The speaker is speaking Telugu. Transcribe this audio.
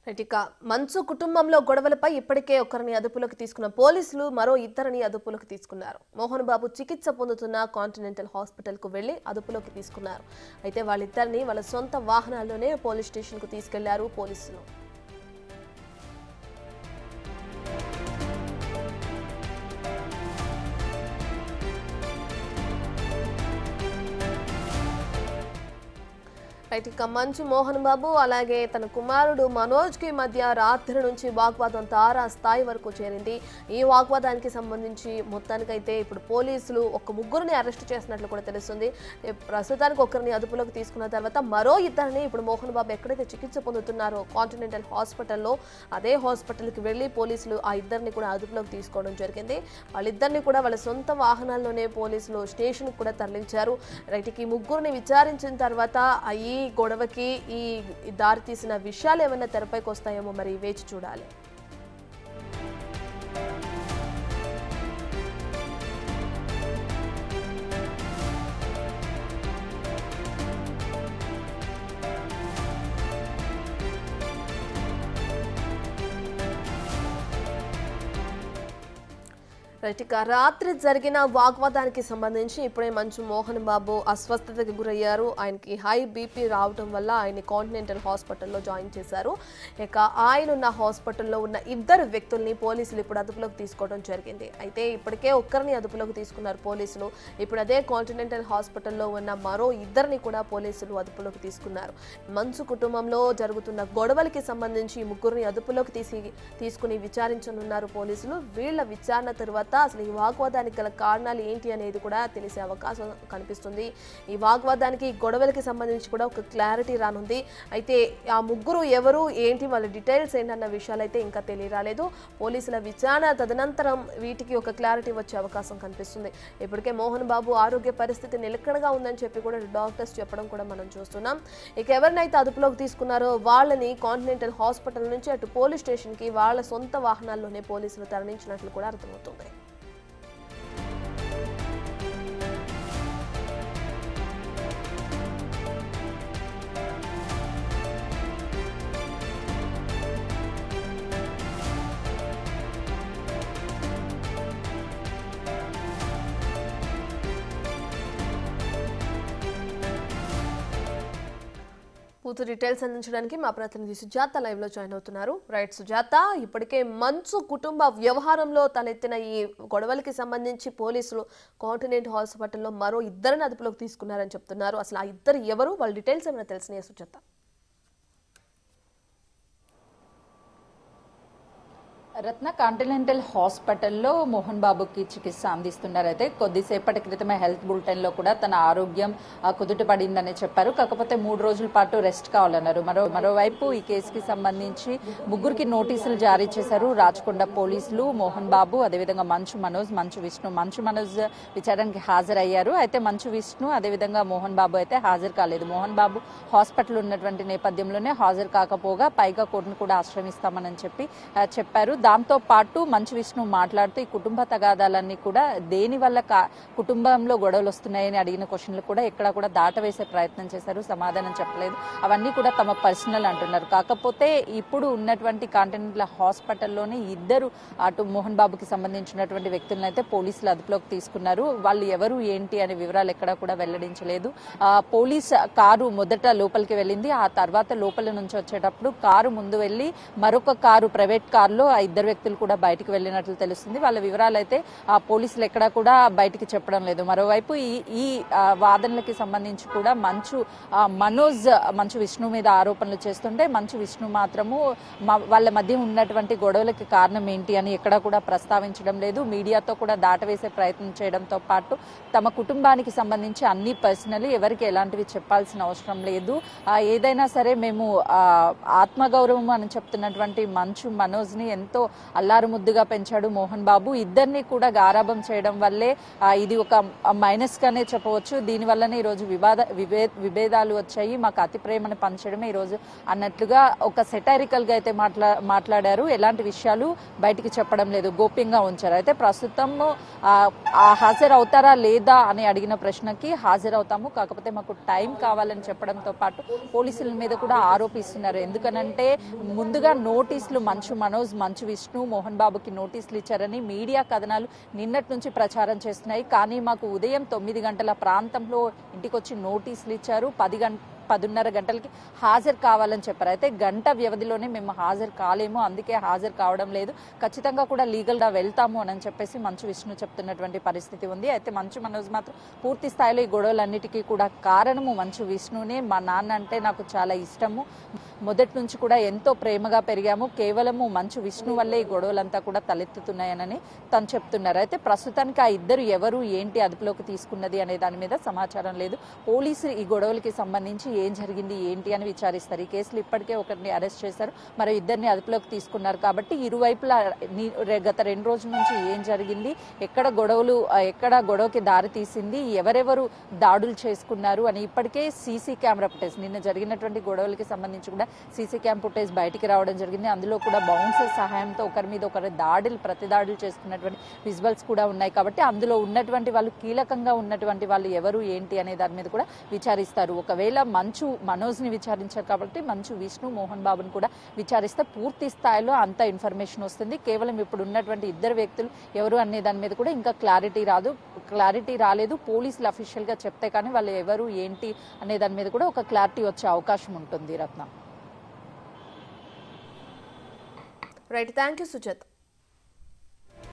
రైట్ ఇక మంచు కుటుంబంలో గొడవలపై ఇప్పటికే ఒకరిని అదుపులోకి తీసుకున్న పోలీసులు మరో ఇద్దరిని అదుపులోకి తీసుకున్నారు మోహన్ బాబు చికిత్స పొందుతున్న కాంటినెంటల్ హాస్పిటల్ కు వెళ్లి అదుపులోకి తీసుకున్నారు అయితే వాళ్ళిద్దరిని వాళ్ళ సొంత వాహనాల్లోనే పోలీస్ స్టేషన్ కు తీసుకెళ్లారు పోలీసులు రైట్ ఇక మంచు మోహన్ బాబు అలాగే తన కుమారుడు మనోజ్ కి మధ్య రాత్రి నుంచి వాగ్వాదం తారా స్థాయి వరకు చేరింది ఈ వాగ్వాదానికి సంబంధించి మొత్తానికైతే ఇప్పుడు పోలీసులు ఒక ముగ్గురిని అరెస్ట్ చేసినట్లు కూడా తెలుస్తుంది ఏ, ప్రస్తుతానికి ఒకరిని అదుపులోకి తీసుకున్న తర్వాత మరో ఇద్దరిని ఇప్పుడు మోహన్ బాబు ఎక్కడైతే చికిత్స పొందుతున్నారో కాంటినెంటల్ హాస్పిటల్లో అదే హాస్పిటల్కి వెళ్ళి పోలీసులు ఆ ఇద్దరిని కూడా అదుపులోకి తీసుకోవడం జరిగింది వాళ్ళిద్దరిని కూడా వాళ్ళ సొంత వాహనాల్లోనే పోలీసులు స్టేషన్కి కూడా తరలించారు రైట్ ఇక ఈ ముగ్గురిని విచారించిన తర్వాత ఆ ఈ గొడవకి ఈ దారి తీసిన విషయాలు ఏమైనా తెరపైకి వస్తాయేమో మరి వేచి చూడాలి రైట్ ఇక రాత్రి జరిగిన వాగ్వాదానికి సంబంధించి ఇప్పుడే మంచు మోహన్ బాబు అస్వస్థతకి గురయ్యారు ఆయనకి హై బీపీ రావటం వల్ల ఆయన కాంటినెంటల్ హాస్పిటల్లో జాయిన్ చేశారు ఇక ఆయన ఉన్న హాస్పిటల్లో ఉన్న ఇద్దరు వ్యక్తుల్ని పోలీసులు ఇప్పుడు అదుపులోకి తీసుకోవడం జరిగింది అయితే ఇప్పటికే ఒక్కరిని అదుపులోకి తీసుకున్నారు పోలీసులు ఇప్పుడు అదే కాంటినెంటల్ హాస్పిటల్లో ఉన్న మరో ఇద్దరిని కూడా పోలీసులు అదుపులోకి తీసుకున్నారు మంచు కుటుంబంలో జరుగుతున్న గొడవలకి సంబంధించి ఈ ముగ్గురిని అదుపులోకి తీసి తీసుకుని విచారించనున్నారు పోలీసులు వీళ్ళ విచారణ తర్వాత అసలు ఈ వాగ్వాదానికి గల కారణాలు ఏంటి అనేది కూడా తెలిసే అవకాశం కనిపిస్తుంది ఈ వాగ్వాదానికి ఈ గొడవలకి సంబంధించి కూడా ఒక క్లారిటీ రానుంది అయితే ఆ ముగ్గురు ఎవరు ఏంటి వాళ్ళ డీటెయిల్స్ ఏంటన్న విషయాలు అయితే ఇంకా తెలియరాలేదు పోలీసుల విచారణ తదనంతరం వీటికి ఒక క్లారిటీ వచ్చే అవకాశం కనిపిస్తుంది ఇప్పటికే మోహన్ బాబు ఆరోగ్య పరిస్థితి నిలకడగా ఉందని చెప్పి కూడా డాక్టర్స్ చెప్పడం కూడా మనం చూస్తున్నాం ఇక ఎవరినైతే అదుపులోకి తీసుకున్నారో వాళ్ళని కాంటినెంటల్ హాస్పిటల్ నుంచి అటు పోలీస్ స్టేషన్కి వాళ్ళ సొంత వాహనాల్లోనే పోలీసులు తరలించినట్లు కూడా అర్థమవుతుంది పూర్తి డీటెయిల్స్ అందించడానికి మా ప్రతినిధి సుజాత లైవ్ లో జాయిన్ అవుతున్నారు రైట్ సుజాత ఇప్పటికే మంచు కుటుంబ వ్యవహారంలో తలెత్తిన ఈ గొడవలకి సంబంధించి పోలీసులు కాంటినెంట్ హాస్పిటల్లో మరో ఇద్దరిని అదుపులోకి తీసుకున్నారని చెప్తున్నారు అసలు ఆ ఇద్దరు ఎవరు వాళ్ళ డీటెయిల్స్ ఏమైనా తెలిసినాయా సుజాత రత్న కాంటినెంటల్ హాస్పిటల్లో మోహన్ బాబుకి చికిత్స అందిస్తున్నారు అయితే కొద్దిసేపటి క్రితమే హెల్త్ బులెటిన్లో కూడా తన ఆరోగ్యం ఆ, కుదుట పడిందని చెప్పారు కాకపోతే మూడు రోజుల పాటు రెస్ట్ కావాలన్నారు మరో మరోవైపు ఈ కేసుకి సంబంధించి ముగ్గురికి నోటీసులు జారీ చేశారు రాచకొండ పోలీసులు మోహన్ బాబు అదేవిధంగా మంచు మనోజ్ మంచు విష్ణు మంచు మనోజ్ విచారణకి హాజరయ్యారు అయితే మంచు విష్ణు అదేవిధంగా మోహన్ బాబు అయితే హాజరు కాలేదు మోహన్ బాబు హాస్పిటల్ ఉన్నటువంటి నేపథ్యంలోనే హాజరు కాకపోగా పైగా కోర్టును కూడా ఆశ్రమిస్తామని చెప్పి ఆ, చెప్పారు దాంతో పాటు మంచు విష్ణు మాట్లాడుతూ ఈ కుటుంబ తగాదాలన్నీ కూడా దేని వల్ల కా- కుటుంబంలో గొడవలు వస్తున్నాయని అడిగిన క్వశ్చన్లు కూడా ఎక్కడా కూడా దాటవేసే ప్రయత్నం చేశారు సమాధానం చెప్పలేదు అవన్నీ కూడా తమ పర్సనల్ అంటున్నారు కాకపోతే ఇప్పుడు ఉన్నటువంటి కాంటినెంటల్ హాస్పిటల్లోనే ఇద్దరు అటు మోహన్ బాబుకి సంబంధించినటువంటి వ్యక్తులను అయితే పోలీసులు అదుపులోకి తీసుకున్నారు వాళ్ళు ఎవరు ఏంటి అనే వివరాలు ఎక్కడా కూడా వెల్లడించలేదు ఆ, పోలీస్ కారు మొదట లోపలికి వెళ్ళింది ఆ తర్వాత లోపల నుంచి వచ్చేటప్పుడు కారు ముందు వెళ్ళి మరొక కారు ప్రైవేట్ కారులో ఆ ఇద్దరు వ్యక్తులు కూడా బయటికి వెళ్ళినట్లు తెలుస్తుంది వాళ్ళ వివరాలు అయితే ఆ పోలీసులు ఎక్కడా కూడా బయటికి చెప్పడం లేదు మరోవైపు ఈ ఈ ఆ, వాదనలకి సంబంధించి కూడా మంచు ఆ, మనోజ్ మంచు విష్ణు మీద ఆరోపణలు చేస్తుంటే మంచు విష్ణు మాత్రము మ- వాళ్ళ మధ్య ఉన్నటువంటి గొడవలకి కారణం ఏంటి అని ఎక్కడా కూడా ప్రస్తావించడం లేదు మీడియాతో కూడా దాటవేసే ప్రయత్నం చేయడంతో పాటు తమ కుటుంబానికి సంబంధించి అన్ని పర్సనల్ ఎవరికి ఎలాంటివి చెప్పాల్సిన అవసరం లేదు ఆ, ఏదైనా సరే మేము ఆ, ఆత్మగౌరవం అని చెప్తున్నటువంటి మంచు మనోజ్ ని ఎంతో అల్లారు ముద్దుగా పెంచాడు మోహన్ బాబు ఇద్దరిని కూడా గారాబం చేయడం వల్లే ఆ, ఇది ఒక మైనస్ గానే చెప్పవచ్చు దీని వల్లనే ఈరోజు వివాద విభే- విభేదాలు వచ్చాయి మాకు అతి ప్రేమను పంచడమే ఈరోజు అన్నట్లుగా ఒక సెటారికల్ గా అయితే మాట్లా మాట్లాడారు ఎలాంటి విషయాలు బయటికి చెప్పడం లేదు గోప్యంగా ఉంచారు అయితే ప్రస్తుతం ఆ, ఆ హాజరు అవుతారా లేదా అని అడిగిన ప్రశ్నకి హాజరవుతాము కాకపోతే మాకు టైం కావాలని చెప్పడంతో పాటు పోలీసుల మీద కూడా ఆరోపిస్తున్నారు ఎందుకనంటే ముందుగా నోటీసులు మంచు మనోజ్ మంచు విష్ణు మోహన్ బాబుకి నోటీసులు ఇచ్చారని మీడియా కథనాలు నిన్నటి నుంచి ప్రచారం చేస్తున్నాయి కానీ మాకు ఉదయం తొమ్మిది గంటల ప్రాంతంలో ఇంటికి వచ్చి నోటీసులు ఇచ్చారు పది గంట పదిన్నర గంటలకి హాజరు కావాలని చెప్పారు అయితే గంట వ్యవధిలోనే మేము హాజరు కాలేము అందుకే హాజరు కావడం లేదు ఖచ్చితంగా కూడా లీగల్ గా వెళ్తాము అని చెప్పేసి మంచు విష్ణు చెప్తున్నటువంటి పరిస్థితి ఉంది అయితే మంచు మనోజ్ మాత్రం పూర్తి స్థాయిలో ఈ గొడవలన్నిటికీ కూడా కారణము మంచు విష్ణునే మా నాన్న అంటే నాకు చాలా ఇష్టము మొదటి నుంచి కూడా ఎంతో ప్రేమగా పెరిగాము కేవలము మంచు విష్ణు వల్లే ఈ గొడవలంతా కూడా తలెత్తుతున్నాయనని తను చెప్తున్నారు అయితే ప్రస్తుతానికి ఆ ఇద్దరు ఎవరు ఏంటి అదుపులోకి తీసుకున్నది అనే దాని మీద సమాచారం లేదు పోలీసులు ఈ గొడవలకి సంబంధించి ఏం జరిగింది ఏంటి అని విచారిస్తారు ఈ కేసులు ఇప్పటికే ఒకరిని అరెస్ట్ చేశారు మరి ఇద్దరిని అదుపులోకి తీసుకున్నారు కాబట్టి ఇరువైపులా ని- రె- గత రెండు రోజుల నుంచి ఏం జరిగింది ఎక్కడ గొడవలు ఆ, ఎక్కడ గొడవకి దారి తీసింది ఎవరెవరు దాడులు చేసుకున్నారు అని ఇప్పటికే సీసీ కెమెరా ఫుటేజ్ నిన్న జరిగినటువంటి గొడవలకి సంబంధించి కూడా సీసీ క్యామ్ ఫుటేజ్ బయటికి రావడం జరిగింది అందులో కూడా బౌన్సర్ సహాయంతో ఒకరి మీద ఒకరి దాడులు ప్రతి దాడులు చేసుకున్నటువంటి విజువల్స్ కూడా ఉన్నాయి కాబట్టి అందులో ఉన్నటువంటి వాళ్ళు కీలకంగా ఉన్నటువంటి వాళ్ళు ఎవరు ఏంటి అనే దాని మీద కూడా విచారిస్తారు ఒకవేళ మంచు మనోజ్ ని విచారించారు కాబట్టి మంచు విష్ణు మోహన్ బాబుని కూడా విచారిస్తే పూర్తి స్థాయిలో అంత ఇన్ఫర్మేషన్ వస్తుంది కేవలం ఇప్పుడు ఉన్నటువంటి ఇద్దరు వ్యక్తులు ఎవరు అనే దాని మీద కూడా ఇంకా క్లారిటీ రాదు క్లారిటీ రాలేదు పోలీసులు అఫీషియల్ గా చెప్తే కానీ వాళ్ళు ఎవరు ఏంటి అనే దాని మీద కూడా ఒక క్లారిటీ వచ్చే అవకాశం ఉంటుంది Ratna right thank you Sujatha